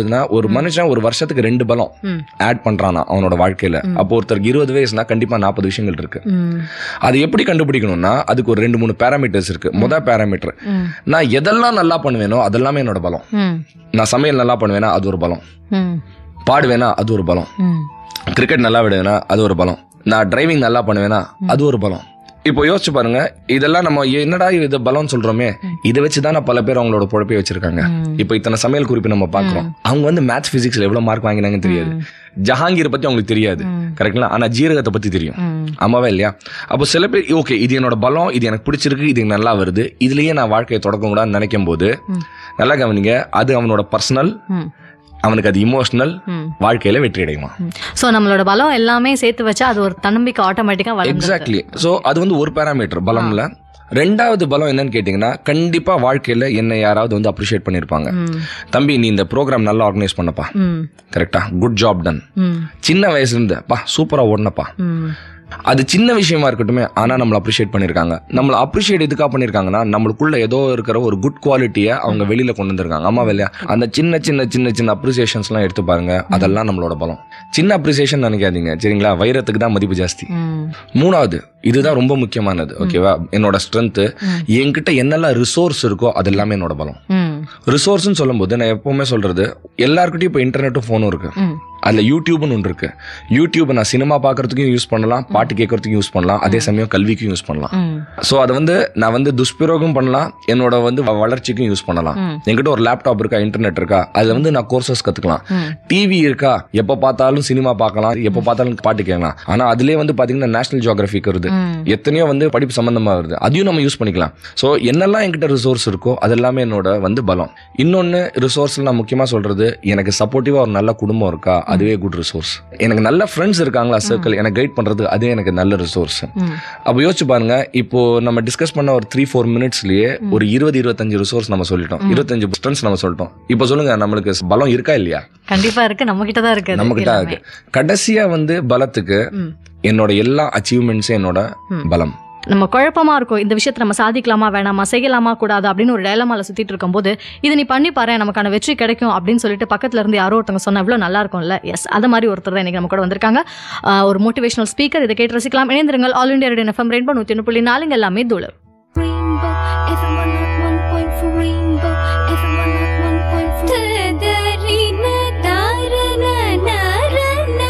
ஒரு மனுஷன் ஒரு வருஷத்துக்கு ரெண்டு பலம் ம். ஆட் பண்றானா அவனோட வாழ்க்கையில அப்போ ஒருத்தருக்கு இருபது வயசுனா கண்டிப்பா நாற்பது விஷயங்கள் இருக்கு ம். அது எப்படி கண்டுபிடிக்கணும்னா அதுக்கு ஒரு ரெண்டு மூணு பேராமீட்டர்ஸ் இருக்கு முத பேராமீட்டர் ம். நான் எதெல்லாம் நல்லா பண்ணுவேனோ அதெல்லாமே என்னோட பலம் ம். நான் சமையல் நல்லா பண்ணுவேனா அது ஒரு பலம் ம். பாடுவேனா அது ஒரு பலம் ம். கிரிக்கெட் நல்லா விடுவேனா அது ஒரு பலம் நான் டிரைவிங் நல்லா பண்ணுவேனா அது ஒரு பலம் இப்போ யோசிச்சு பாருங்க இதெல்லாம் நம்ம என்னடா இது பலம்னு சொல்றோமே இதை வச்சு தான் பல பேர் அவங்களோட பொழப்பே வச்சிருக்காங்க இப்போ இத்தனை சமையல் குறிப்பு நம்ம பார்க்குறோம் அவங்க வந்து மேத்ஸ் பிசிக்ஸ்ல எவ்வளவு மார்க் வாங்கினாங்கன்னு தெரியாது ஜஹாங்கீர் பத்தி அவங்களுக்கு தெரியாது கரெக்ட்ங்களா ஆனா ஜீரகத்தை பத்தி தெரியும் ம். ஆமாவா இல்லையா அப்போ சில பேர் ஓகே இது என்னோட பலம் இது எனக்கு பிடிச்சிருக்கு இது எனக்கு நல்லா வருது இதுலயே நான் வாழ்க்கையை தொடக்க கூடாதுன்னு நினைக்கும் போது நல்லா கவனிங்க அது அவனோட பர்சனல் ம். அவனுக்கு அது இமோஷனல் ம். வாழ்க்கையில வெற்றி அடைவான் சோ நம்மளோட பலம் எல்லாமே சேர்த்து வச்சா அது ஒரு தன்னம்பிக்கை ஆட்டோமேட்டிக்கா வளர்ந்து எக்ஸாக்ட்லி ஸோ அது வந்து ஒரு பேராமீட்டர் பலம்ல ரெண்டாவது பலம் என்னன்னு கேட்டிங்கன்னா கண்டிப்பா வாழ்க்கையில என்னை யாராவது வந்து அப்ரிஷியேட் பண்ணியிருப்பாங்க ம். தம்பி நீ இந்த ப்ரோக்ராம் நல்லா ஆர்கனைஸ் பண்ணப்பா ம். கரெக்டா குட் ஜாப் டன் ம். சின்ன வயசுல இருந்து பா சூப்பரா ஓடனப்பா ம். அது சின்ன விஷயமா இருக்கட்டுமே ஆனா நம்மள அப்ரிஷியேட் பண்ணிருக்காங்க நம்மள அப்ரிஷியேட் எதுக்காக பண்ணிருக்காங்கன்னா நம்மளுக்குள்ள ஏதோ இருக்கிற ஒரு குட் குவாலிட்டியை அவங்க வெளியில கொண்டு வந்திருக்காங்க ஆமா இல்லையா அந்த சின்ன சின்ன சின்ன சின்ன அப்ரிசியேஷன்ஸ் எல்லாம் எடுத்து பாருங்க அதெல்லாம் நம்மளோட பலம் சின்ன அப்ரிசியேஷன் நினைக்காதீங்க சரிங்களா வைரத்துக்கு தான் மதிப்பு ஜாஸ்தி ம். மூணாவது இதுதான் ரொம்ப முக்கியமானது ஓகேவா என்னோட ஸ்ட்ரென்த் என்கிட்ட என்னெல்லாம் ரிசோர்ஸ் இருக்கோ அது எல்லாமே என்னோட பலம் ம். ரிசோர்ஸ்னு சொல்லும்போது நான் எப்பவுமே சொல்றது எல்லாருக்கிட்டையும் இப்போ இன்டர்நெட்டும் ஃபோனும் இருக்கு ம். அதில் யூடியூப்னு ஒன்று இருக்கு யூடியூப் நான் சினிமா பார்க்கறதுக்கும் யூஸ் பண்ணலாம் பாட்டு கேட்கறதுக்கும் யூஸ் பண்ணலாம் அதே சமயம் கல்விக்கும் யூஸ் பண்ணலாம் ம். ஸோ அதை வந்து நான் வந்து துஷ்பிரயோகம் பண்ணலாம் என்னோட வந்து வ- வளர்ச்சிக்கும் யூஸ் பண்ணலாம் ம். என்கிட்ட ஒரு லேப்டாப் இருக்கா இன்டர்நெட் இருக்கா அதில் வந்து நான் கோர்சஸ் கற்றுக்கலாம் ம். டிவி இருக்கா எப்போ பார்த்தாலும் சினிமா பார்க்கலாம் எப்போ பார்த்தாலும் பாட்டு கேட்கலாம் ஆனால் அதுலேயே வந்து பார்த்தீங்கன்னா நேஷனல் ஜியோகிராஃபிக் வருது ம். எத்தனையோ வந்து படிப்பு சம்மந்தமாக வருது அதையும் நம்ம யூஸ் பண்ணிக்கலாம் ஸோ என்னெல்லாம் என்கிட்ட ரிசோர்ஸ் இருக்கோ அது எல்லாமே என்னோட வந்து பலம் இன்னொன்று ரிசோர்ஸில் நான் முக்கியமாக சொல்கிறது எனக்கு சப்போர்ட்டிவாக ஒரு நல்ல குடும்பம் இருக்கா அதுவே குட் ரிசோர்ஸ் எனக்கு நல்ல ஃப்ரெண்ட்ஸ் இருக்காங்களா சர்க்கிள் எனக்கு கைட் பண்ணுறது அதே எனக்கு நல்ல ரிசோர்ஸ் ம். அப்போ யோசிச்சு பாருங்க இப்போ நம்ம டிஸ்கஸ் பண்ண ஒரு த்ரீ ஃபோர் மினிட்ஸ்லயே ஒரு இருபது இருபத்தஞ்சு ரிசோர்ஸ் நம்ம சொல்லிட்டோம் இருபத்தஞ்சு ஸ்ட்ரென்த்ஸ் நம்ம சொல்லிட்டோம் இப்போ சொல்லுங்க நம்மளுக்கு பலம் இருக்கா இல்லையா கண்டிப்பா இருக்கு நம்ம கிட்ட தான் இருக்கு அது நம்ம கிட்ட எல்லாமே. இருக்கு கடைசியா வந்து பலத்துக்கு ம். என்னோட எல்லா அச்சீவ்மெண்ட்ஸும் என்னோட ம். பலம் நம்ம குழப்பமா இருக்கும் இந்த விஷயத்தை நம்ம சாதிக்கலாமா வேணாமா செய்யலாமா கூடாது அப்படின்னு ஒரு டயலமால சுத்திட்டு இருக்கும்போது இது நீ பண்ணி பாரு நமக்கான வெற்றி கிடைக்கும் அப்படின்னு சொல்லிட்டு பக்கத்துல இருந்து யாரோ ஒருத்தவங்க சொன்னா இவ்வளவு நல்லா இருக்கும்ல எஸ் அது மாதிரி ஒருத்தர் தான் இன்னைக்கு நம்ம கூட வந்திருக்காங்க ஆஹ் ஒரு மோட்டிவேஷனல் ஸ்பீக்கர் இதை கேட்டு ரசிக்கலாம் இணைந்திருங்கள் All India Radio FM Rainbow நூத்தி ஒன்று புள்ளி நாலுங்க எல்லாமே தூளு Rainbow, everyone at one point for rainbow, everyone at one point for Tadarina, tarana, narana.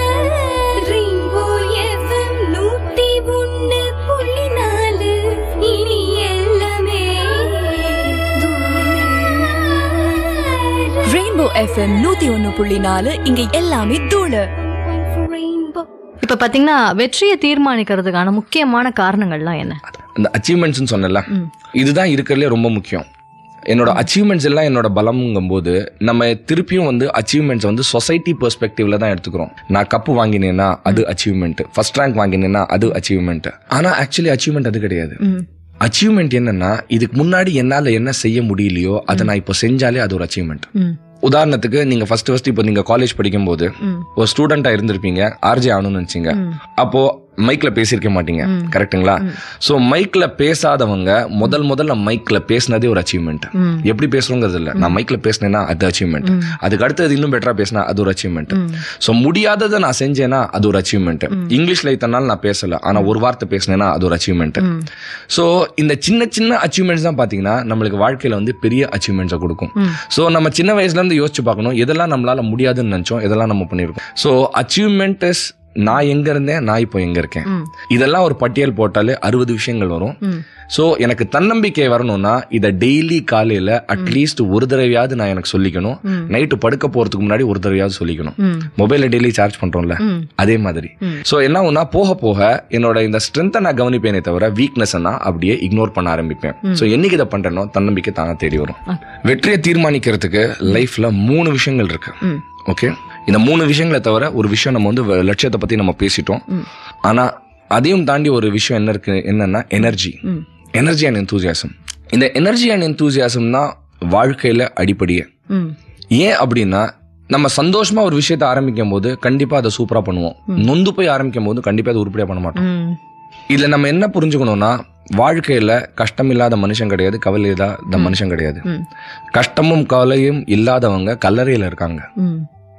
Rainbow FM நூத்தி ஒண்ணு புள்ளி நாலு. இனி எல்லாமே தூளு. ரெயின்போ எஃப்எம் நூத்தி ஒன்னு புள்ளி நாலு இங்க எல்லாமே தூளு Point for rainbow. இப்ப பாத்தீங்கன்னா வெற்றியை தீர்மானிக்கிறதுக்கான முக்கியமான காரணங்கள்லாம் என்ன அந்த அச்சீவ்மெண்ட்ஸ்னு சொன்னல ம். இதுதான் இருக்கிறதுலே ரொம்ப முக்கியம் என்னோட அச்சீவ்மெண்ட்ஸ் எல்லாம் என்னோட பலம்ங்கும்போது நம்ம திருப்பியும் வந்து அச்சீவ்மெண்ட்ஸ் வந்து சொசைட்டி பெர்ஸ்பெக்டிவ்ல தான் எடுத்துக்கிறோம் நான் கப்பு வாங்கினேன்னா அது அச்சீவ்மெண்ட் ஃபர்ஸ்ட் ரேங்க் வாங்கினேன்னா அது அச்சீவ்மெண்ட் ஆனா ஆக்சுவலி அச்சீவ்மெண்ட் அது கிடையாது ம். அச்சீவ்மெண்ட் என்னன்னா இதுக்கு முன்னாடி என்னால என்ன செய்ய முடியலையோ அதை நான் இப்போ செஞ்சாலே அது ஒரு அச்சீவ்மெண்ட் ம். உதாரணத்துக்கு நீங்க ஃபர்ஸ்ட் ஃபர்ஸ்ட் இப்போ நீங்க காலேஜ் படிக்கும்போது ம். ஒரு ஸ்டூடெண்டா இருந்திருப்பீங்க ஆர்ஜே ஆகணும்னு நினைச்சீங்க ம். அப்போ மைக்ல பேசியிருக்க மாட்டீங்க ம். கரெக்ட்டுங்களா ம். ஸோ மைக்ல பேசாதவங்க முதல் முதல்ல மைக்ல பேசினதே ஒரு அச்சீவ்மெண்ட் ம். எப்படி பேசுறோங்கிறது இல்ல நான் மைக்ல பேசினேன்னா அது அச்சீவ்மெண்ட் ம். அதுக்கு அடுத்தது இன்னும் பெட்டரா பேசினா அது ஒரு அச்சீவ்மெண்ட் ம். ஸோ முடியாததை நான் செஞ்சேன்னா அது ஒரு அச்சீவ்மெண்ட் இங்கிலீஷ்ல இத்தனை நாள் நான் பேசல ஆனா ஒரு வார்த்தை பேசினேன்னா அது ஒரு அச்சீவ்மெண்ட் ம். ஸோ இந்த சின்ன சின்ன அச்சீவ்மெண்ட்ஸ் தான் பாத்தீங்கன்னா நம்மளுக்கு வாழ்க்கையில வந்து பெரிய அச்சீவ்மெண்ட்ஸை கொடுக்கும் ம். ஸோ நம்ம சின்ன வயசுல இருந்து யோசிச்சு பார்க்கணும் எதெல்லாம் நம்மளால முடியாதுன்னு நினைச்சோம் எதெல்லாம் நம்ம பண்ணியிருக்கோம் ஸோ அச்சீவ்மெண்ட் இஸ் நான் எங்க இருந்தேன் நான் இப்போ எங்க இருக்கேன் ம். இதெல்லாம் ஒரு பட்டியல் போட்டாலே அறுபது விஷயங்கள் வரும் ம். ஸோ எனக்கு தன்னம்பிக்கை வரணும்னா இதை டெய்லி காலையில அட்லீஸ்ட் ஒரு தடவையாவது நான் எனக்கு சொல்லிக்கணும் ம். நைட்டு படுக்க போறதுக்கு முன்னாடி ஒரு தடவையாவது சொல்லிக்கணும் ம். மொபைல டெய்லி சார்ஜ் பண்றோம்ல ம். அதே மாதிரி ம். ஸோ என்ன ஆகும்னா போக போக என்னோட இந்த ஸ்ட்ரென்த்தை நான் கவனிப்பேனே தவிர வீக்னஸ் நான் அப்படியே இக்னோர் பண்ண ஆரம்பிப்பேன் ஸோ என்னைக்கு இதை பண்றேனோ தன்னம்பிக்கை தானே தேடி வரும் ஆ. வெற்றியை தீர்மானிக்கிறதுக்கு லைஃப்ல மூணு விஷயங்கள் இருக்கு ம். ஓகே இந்த மூணு விஷயங்களை தவிர ஒரு விஷயம் நம்ம வந்து வ- லட்சியத்தை பத்தி நம்ம பேசிட்டோம் ம். ஆனா அதையும் தாண்டி ஒரு விஷயம் என்ன இருக்கு என்னன்னா எனர்ஜி ம். எனர்ஜி அண்ட் enthusiasm இந்த எனர்ஜி அண்ட் enthusiasm தான் வாழ்க்கையில அடிப்படையே ம். ஏன் அப்படின்னா நம்ம சந்தோஷமா ஒரு விஷயத்தை ஆரம்பிக்கும் போது கண்டிப்பா அதை சூப்பரா பண்ணுவோம் நொந்து போய் ஆரம்பிக்கும் போது கண்டிப்பா அதை உருப்படியா பண்ண மாட்டோம் ம். இதுல நம்ம என்ன புரிஞ்சுக்கணும்னா வாழ்க்கையில கஷ்டம் இல்லாத மனுஷன் கிடையாது கவலை இல்லாத மனுஷன் கிடையாது ம். கஷ்டமும் கவலையும் இல்லாதவங்க கல்லறையில இருக்காங்க ம்.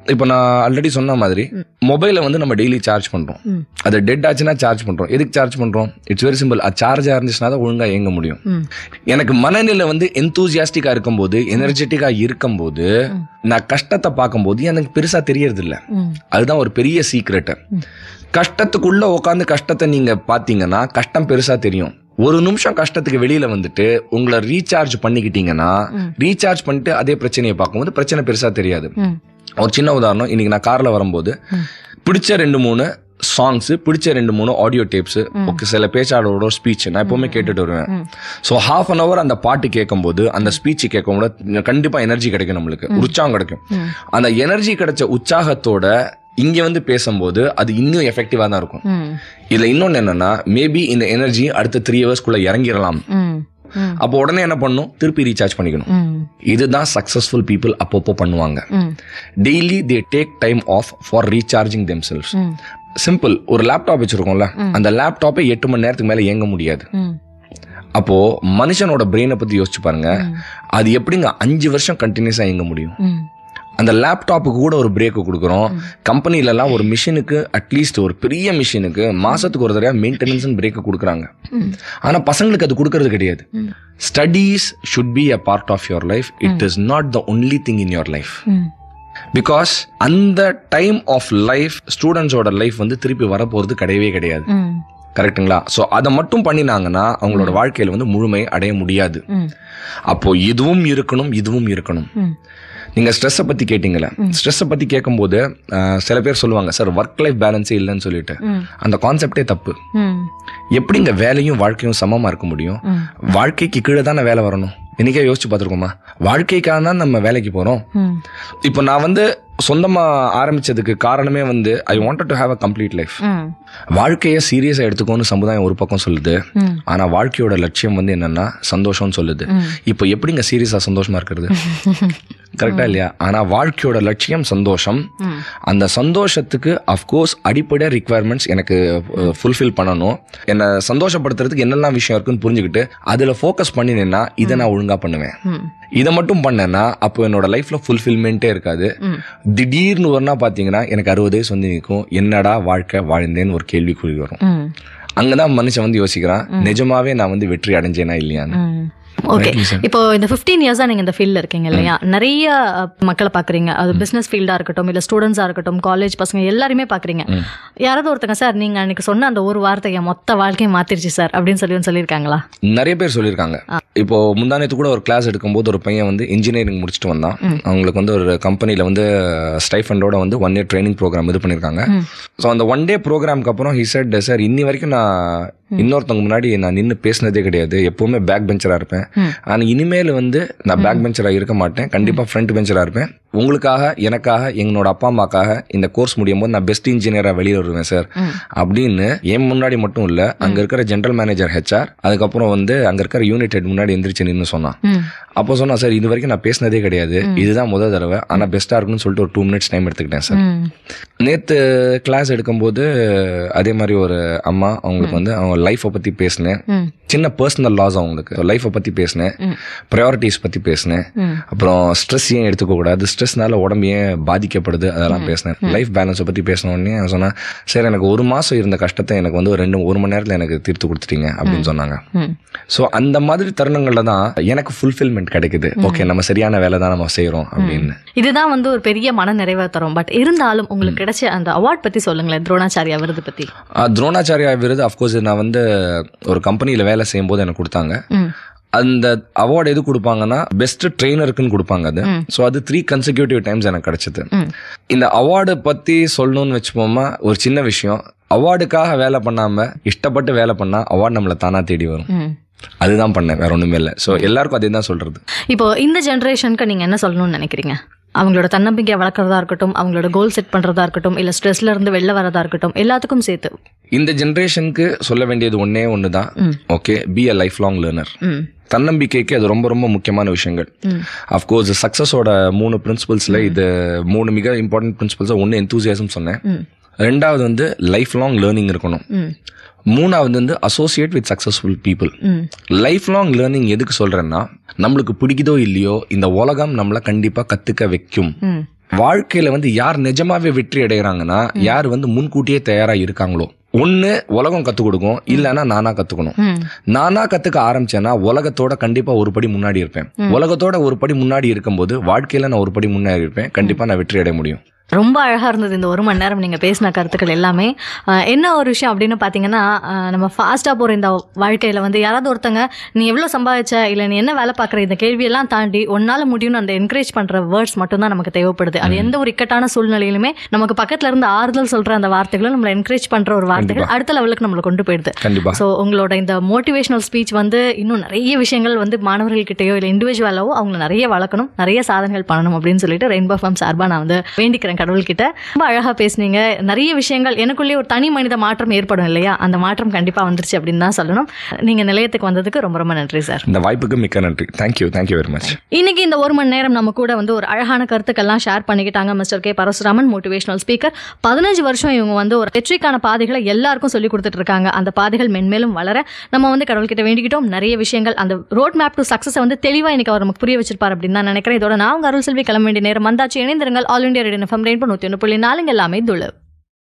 இப்போ நான் ஆல்ரெடி சொன்ன மாதிரி மொபைலை வந்து நம்ம டெய்லி சார்ஜ் பண்றோம் ம். அது டெட் ஆச்சுன்னா சார்ஜ் பண்றோம் எதுக்கு சார்ஜ் பண்றோம் இட்ஸ் வெரி சிம்பிள் அது சார்ஜாக இருந்துச்சுன்னா தான் ஒழுங்கா இயங்க முடியும் ம். எனக்கு மனநிலை வந்து எந்தூசியாஸ்டிக்கா இருக்கும்போது எனர்ஜெட்டிக்கா இருக்கும்போது நான் கஷ்டத்தை பார்க்கும்போது எனக்கு பெருசா தெரியறது இல்ல ம். அதுதான் ஒரு பெரிய சீக்ரெட் கஷ்டத்துக்குள்ள உட்காந்து கஷ்டத்தை நீங்க பாத்தீங்கன்னா கஷ்டம் பெருசா தெரியும் ஒரு நிமிஷம் கஷ்டத்துக்கு வெளியில வந்துட்டு உங்களை ரீசார்ஜ் பண்ணிக்கிட்டீங்கன்னா ரீசார்ஜ் பண்ணிட்டு அதே பிரச்சனையை பார்க்கும்போது பிரச்சனை பெருசா தெரியாது ம். ஒரு சின்ன உதாரணம் இன்னைக்கு நான் கார்ல வரும்போது பிடிச்ச ரெண்டு மூணு சாங்ஸ் பிடிச்ச ரெண்டு மூணு ஆடியோ டேப்ஸ் ஓகே சில பேச்சாளரோட ஸ்பீச் நான் எப்பவுமே கேட்டுட்டு வருவேன் ஸோ ஹாஃப் அன் அவர் அந்த பாட்டு கேட்கும்போது அந்த ஸ்பீச் கேட்கும்போது கண்டிப்பா எனர்ஜி கிடைக்கும் நம்மளுக்கு உற்சாகம் கிடைக்கும் அந்த எனர்ஜி கிடைச்ச உற்சாகத்தோட இங்க வந்து பேசும்போது அது இன்னும் எஃபெக்டிவா தான் இருக்கும் ம். இதுல இன்னொன்னு என்னன்னா மேபி இந்த எனர்ஜி அடுத்த த்ரீ ஹவர்ஸ்க்குள்ள இறங்கிடலாம் ம். ம். அப்போ உடனே என்ன பண்ணும் திருப்பி ரீசார்ஜ் பண்ணிக்கணும் ம். இதுதான் சக்சஸ்ஃபுல் பீப்புள் அப்பப்போ பண்ணுவாங்க ம். Daily they take time off for recharging themselves ம். சிம்பிள் ஒரு லேப்டாப் வச்சிருக்கோம்ல அந்த லேப்டாப்பை எட்டு மணி நேரத்துக்கு மேல இயங்க முடியாது ம். அப்போ மனுஷனோட பிரெயினை பத்தி யோசிச்சு பாருங்க அது எப்படிங்க அஞ்சு வருஷம் கண்டினியூஸா இயங்க முடியும் ம். அந்த லேப்டாப்புக்கு கூட ஒரு பிரேக் கொடுக்குறோம் கம்பெனிலலாம் ஒரு மிஷினுக்கு அட்லீஸ்ட் ஒரு பெரிய மிஷினுக்கு மாசத்துக்கு ஒரு தடவை மெயின்டெனன்ஸ் பிரேக் கொடுக்குறாங்க ஆனா பசங்களுக்கு அது கொடுக்கறது கிடையாது studies should be a part of your life it is not the only thing in your life ம். பிகாஸ் அந்த டைம் ஆஃப் லைஃப் ஸ்டூடெண்ட்ஸோட லைஃப் வந்து திருப்பி வரப்போறது கிடையவே கிடையாது ம். கரெக்ட்டுங்களா ஸோ அதை மட்டும் பண்ணினாங்கன்னா அவங்களோட வாழ்க்கையில வந்து முழுமை அடைய முடியாது ம். அப்போ இதுவும் இருக்கணும் இதுவும் இருக்கணும் ம். நீங்க ஸ்ட்ரெஸ்ஸை பத்தி கேட்டீங்களே ஸ்ட்ரெஸ்ஸை பத்தி கேட்கும்போது அஹ், சில பேர் சொல்லுவாங்க சார் ஒர்க் லைஃப் பேலன்ஸே இல்லைன்னு சொல்லிட்டு ம். அந்த கான்செப்டே தப்பு ம். எப்படிங்க வேலையும் வாழ்க்கையும் சமமா இருக்க முடியும் ம். வாழ்க்கைக்கு கீழே தானே வேலை வரணும் என்னைக்கே யோசிச்சு பார்த்துருக்கோமா வாழ்க்கைக்காக தான் நம்ம வேலைக்கு போறோம் ம். இப்போ நான் வந்து சொந்தமா ஆரம்பிச்சதுக்கு காரணமே வந்து I wanted to have a complete life ம். வாழ்க்கையை சீரியஸா எடுத்துக்கோன்னு சமுதாயம் ஒரு பக்கம் சொல்லுது ம். ஆனா வாழ்க்கையோட லட்சியம் வந்து என்னன்னா சந்தோஷம்னு சொல்லுது இப்போ எப்படிங்க சீரியஸா சந்தோஷமா இருக்கிறது கரெக்டா இல்லையா ஆனா வாழ்க்கையோட லட்சியம் சந்தோஷம் ம். அந்த சந்தோஷத்துக்கு அஃப்கோர்ஸ் அடிப்படை ரிக்குவயர்மெண்ட்ஸ் எனக்கு ஃபுல்ஃபில் பண்ணணும் என்னை சந்தோஷப்படுத்துறதுக்கு என்னெல்லாம் விஷயம் இருக்குன்னு புரிஞ்சுக்கிட்டு அதுல ஃபோக்கஸ் பண்ணினேன்னா இதை நான் ஒழுங்கா பண்ணுவேன் ம். இதை மட்டும் பண்ணேன்னா அப்போ என்னோட லைஃப்ல ஃபுல்ஃபில்மெண்ட்டே இருக்காது ம். திடீர்னு ஒருனா பாத்தீங்கன்னா எனக்கு அறுபது வயசு வந்து நிற்கும் என்னடா வாழ்க்கை வாழ்ந்தேன்னு ஒரு கேள்விக்குறி வரும் ம். அங்கதான் மனுஷன் வந்து யோசிக்கிறான் நிஜமாவே நான் வந்து வெற்றி அடைஞ்சேனா இல்லையான்னு ம். ஓகே இப்போ இந்த ஃபிஃப்டீன் இயர்ஸாக நீங்கள் இந்த ஃபீல்டில் இருக்கீங்க இல்லையா நிறைய அஹ், மக்களை பார்க்குறீங்க அது பிஸ்னஸ் ஃபீல்டாக இருக்கட்டும் இல்லை ஸ்டூடெண்ட்ஸாக இருக்கட்டும் காலேஜ் பசங்க எல்லாருமே பார்க்குறீங்க யாராவது ஒருத்தங்க சார் நீங்கள் அன்னைக்கு சொன்ன அந்த ஒரு வார்த்தை என் மொத்த வாழ்க்கையை மாத்திருச்சு சார் அப்படின்னு சொல்லி வந்து சொல்லியிருக்காங்களா நிறைய பேர் சொல்லியிருக்காங்க இப்போ முந்தானத்து கூட ஒரு கிளாஸ் எடுக்கும்போது ஒரு பையன் வந்து இன்ஜினியரிங் முடிச்சுட்டு வந்தான் அவங்களுக்கு வந்து ஒரு கம்பெனியில் வந்து ஸ்டைஃபண்டோட வந்து ஒன் இயர் ட்ரைனிங் ப்ரோக்ராம் இது பண்ணியிருக்காங்க ஸோ அந்த ஒன் டே ப்ரோக்ராம்க்கு அப்புறம் ஹி செட் சார் இன்னி வரைக்கும் நான் இன்னொருத்தவங்க முன்னாடி நான் நின்று பேசினதே கிடையாது எப்பவுமே பேக் பெஞ்சராக இருப்பேன் ஆனால் இனிமேல் வந்து நான் பேக் பெஞ்சராக இருக்க மாட்டேன் கண்டிப்பாக ஃப்ரண்ட் பெஞ்சராக இருப்பேன் உங்களுக்காக எனக்காக எங்களோட அப்பா அம்மாக்காக இந்த கோர்ஸ் முடியும் போது நான் பெஸ்ட் இன்ஜினியராக வெளியில் வருவேன் சார் அப்படின்னு என் முன்னாடி மட்டும் இல்லை அங்கே இருக்கிற ஜென்ரல் மேனேஜர் ஹெச்ஆர் அதுக்கப்புறம் வந்து அங்கே இருக்கிற யூனிட் ஹெட் முன்னாடி எந்திரிச்சு நின்று சொன்னான் ம் அப்போ சொன்னா சார் இது வரைக்கும் நான் பேசினதே கிடையாது இதுதான் முதல் தடவை ஆனால் பெஸ்ட்டாக இருக்குன்னு சொல்லிட்டு ஒரு டூ மினிட்ஸ் டைம் எடுத்துக்கிட்டேன் சார் ம் நேற்று கிளாஸ் எடுக்கும்போது அதே மாதிரி ஒரு அம்மா அவங்களுக்கு வந்து அவங்க லைஃப்பை பற்றி பேசினேன் ம் சின்ன பர்சனல் லாஸ் அவங்களுக்கு லைஃப்பை பற்றி பேசினேன் ப்ரையாரிட்டிஸ் பற்றி பேசினேன் ம். அப்புறம் ஸ்ட்ரெஸ் ஏன் எடுத்துக்க கூடாது ஸ்ட்ரெஸ்னால உடம்பு ஏன் பாதிக்கப்படுது அதெல்லாம் பேசினேன் லைஃப் பேலன்ஸை பற்றி பேசின உடனே நான் சொன்னேன் சரி எனக்கு ஒரு மாதம் இருந்த கஷ்டத்தை எனக்கு வந்து ஒரு ரெண்டு ஒரு மணி நேரத்தில் எனக்கு தீர்த்து கொடுத்துட்டீங்க அப்படின்னு சொன்னாங்க ம் ஸோ அந்த மாதிரி தருணங்களில் தான் எனக்கு ஃபுல்ஃபில்மெண்ட் கிடைக்குது ஓகே நம்ம சரியான வேலை தான் நம்ம செய்கிறோம் அப்படின்னு இதுதான் வந்து ஒரு பெரிய மன நிறைவை தரும் பட் இருந்தாலும் உங்களுக்கு கிடைச்ச அந்த அவார்ட் பத்தி சொல்லுங்களேன் துரோணாச்சாரியா விருது பத்தி ஆஹ் துரோணாச்சாரியா விருது அஃப்கோர்ஸ் நான் வந்து ஒரு கம்பெனியில் வேலை செய்யும் போது எனக்கு கொடுத்தாங்க ம் அந்த அவார்டு எது கொடுப்பாங்கன்னா பெஸ்ட் ட்ரெயினருக்குன்னு கொடுப்பாங்க அது ஸோ அது த்ரீ கன்சிக்யூட்டிவ் டைம்ஸ் எனக்கு கிடைச்சது ம். இந்த அவார்டு பற்றி சொல்லணும்னு வச்சுப்போமா ஒரு சின்ன விஷயம் அவார்டுக்காக வேலை பண்ணாம இஷ்டப்பட்டு வேலை பண்ணா அவார்டு நம்மளை தானா தேடி வரும் ம் அதுதான் பண்ணேன் வேற ஒண்ணுமே இல்லை ஸோ எல்லாருக்கும் அதே தான் சொல்றது இப்போ இந்த ஜென்ரேஷனுக்கு நீங்க என்ன சொல்லணும்னு நினைக்கிறீங்க அவங்களோட தன்னம்பிக்கையை வளர்க்குறதா இருக்கட்டும் அவங்களோட கோல் செட் பண்றதா இருக்கட்டும் இல்ல ஸ்ட்ரெஸ்ல இருந்து வெளில வரதா இருக்கட்டும் எல்லாத்துக்கும் சேர்த்து இந்த ஜென்ரேஷனுக்கு சொல்ல வேண்டியது ஒன்னே ஒன்று தான் ம். Okay be a life long learner ம் தன்னம்பிக்கைக்கு அது ரொம்ப ரொம்ப முக்கியமான விஷயங்கள் ம். அஃப்கோர்ஸ் சக்ஸஸோட மூணு பிரின்சிபல்ஸில் இது மூணு மிக இம்பார்ட்டன்ட் பிரின்சிபல்ஸ் ஒன்று enthusiasm சொன்னேன் ம். ரெண்டாவது வந்து லைஃப் லாங் லேர்னிங் இருக்கணும் ம் மூணாவது வந்து அசோசியேட் வித் சக்ஸஸ்ஃபுல் பீப்புள் ம் லைஃப் லாங் லேர்னிங் எதுக்கு சொல்றேன்னா நம்மளுக்கு பிடிக்குதோ இல்லையோ இந்த உலகம் நம்மளை கண்டிப்பாக கற்றுக்க வைக்கும் ம் வாழ்க்கையில வந்து யார் நிஜமாவே வெற்றி அடைகிறாங்கன்னா யார் வந்து முன்கூட்டியே தயாரா இருக்காங்களோ ஒண்ணு உலகம் கத்துக் கொடுக்கும் இல்லைன்னா நானா கத்துக்கணும் ம் நானா கத்துக்க ஆரம்பிச்சேன்னா உலகத்தோட கண்டிப்பா ஒரு படி முன்னாடி இருப்பேன் ம். உலகத்தோட ஒரு படி முன்னாடி இருக்கும்போது வாழ்க்கையில நான் ஒரு படி முன்னாடி இருப்பேன் கண்டிப்பா நான் வெற்றி அடைய முடியும் ரொம்ப அழகாக இருந்தது இந்த ஒரு மணி நேரம் நீங்கள் பேசின கருத்துக்கள் எல்லாமே ஆஹ் என்ன ஒரு விஷயம் அப்படின்னு பார்த்தீங்கன்னா ஆஹ் நம்ம ஃபாஸ்ட்டாக போகிற இந்த வாழ்க்கையில் வந்து யாராவது ஒருத்தங்க நீ எவ்வளோ சம்பாதிச்ச இல்லை நீ என்ன வேலை பார்க்குற இந்த கேள்வியெல்லாம் தாண்டி உன்னால் முடியும்னு அந்த என்கரேஜ் பண்ணுற வேர்ட்ஸ் மட்டும்தான் நமக்கு தேவைப்படுது அது எந்த ஒரு இக்கட்டான சூழ்நிலையிலுமே நமக்கு பக்கத்தில் இருந்து ஆறுதல் சொல்கிற அந்த வார்த்தைகளும் நம்மளை என்கரேஜ் பண்ணுற ஒரு வார்த்தைகள் கண்டிப்பா. அடுத்த லெவலுக்கு நம்மளை கொண்டு போயிடுது கண்டிப்பா ஸோ உங்களோட இந்த மோட்டிவேஷனல் ஸ்பீச் வந்து இன்னும் நிறைய விஷயங்கள் வந்து மாணவர்கள்கிட்டயோ இல்லை இண்டிவிஜுவலாவோ அவங்க நிறைய வளர்க்கணும் நிறைய சாதனைகள் பண்ணணும் அப்படின்னு சொல்லிட்டு ரெயின்போ ஃபம் சார்பாக நான் வந்து வேண்டிக்கிறேன் கடவுள்கிட்ட ரொம்ப அழகாக பேசுனீங்க நிறைய விஷயங்கள் எனக்குள்ளேயே ஒரு தனி மனித மாற்றம் ஏற்படும் இல்லையா அந்த மாற்றம் கண்டிப்பாக வந்துருச்சு அப்படின்னு தான் சொல்லணும் நீங்கள் நிலையத்துக்கு வந்ததுக்கு ரொம்ப ரொம்ப நன்றி சார் இந்த வாய்ப்புக்கு மிக்க நன்றி தேங்க்யூ தேங்க்யூ வெரி மச் இன்னைக்கு இந்த ஒரு மணி நேரம் நம்ம கூட வந்து ஒரு அழகான கருத்துக்கள்லாம் ஷேர் பண்ணிக்கிட்டாங்க mister K Parasuraman motivational speaker பதினஞ்சு வருஷம் இவங்க வந்து ஒரு வெற்றிக்கான பாதைகளை எல்லாருக்கும் சொல்லி கொடுத்துட்டு இருக்காங்க அந்த பாதைகள் மென்மேலும் வளர நம்ம வந்து கடவுள்கிட்ட வேண்டிக்கிட்டோம் நிறைய விஷயங்கள் அந்த ரோட் மேப் டு சக்ஸஸ் வந்து தெளிவாக இன்னைக்கு அவர் நமக்கு புரிய வச்சிருப்பார் அப்படின்னு நான் நினைக்கிறேன் இதோட நான் உங்க அருள் செல்வி கிளம்ப வேண்டிய நேரம் வந்தாச்சு இணைந்திருங்கள் All India Radio FM Rainbow நூற்றி ஒன்று புள்ளி நாலுங்க எல்லாமே துளு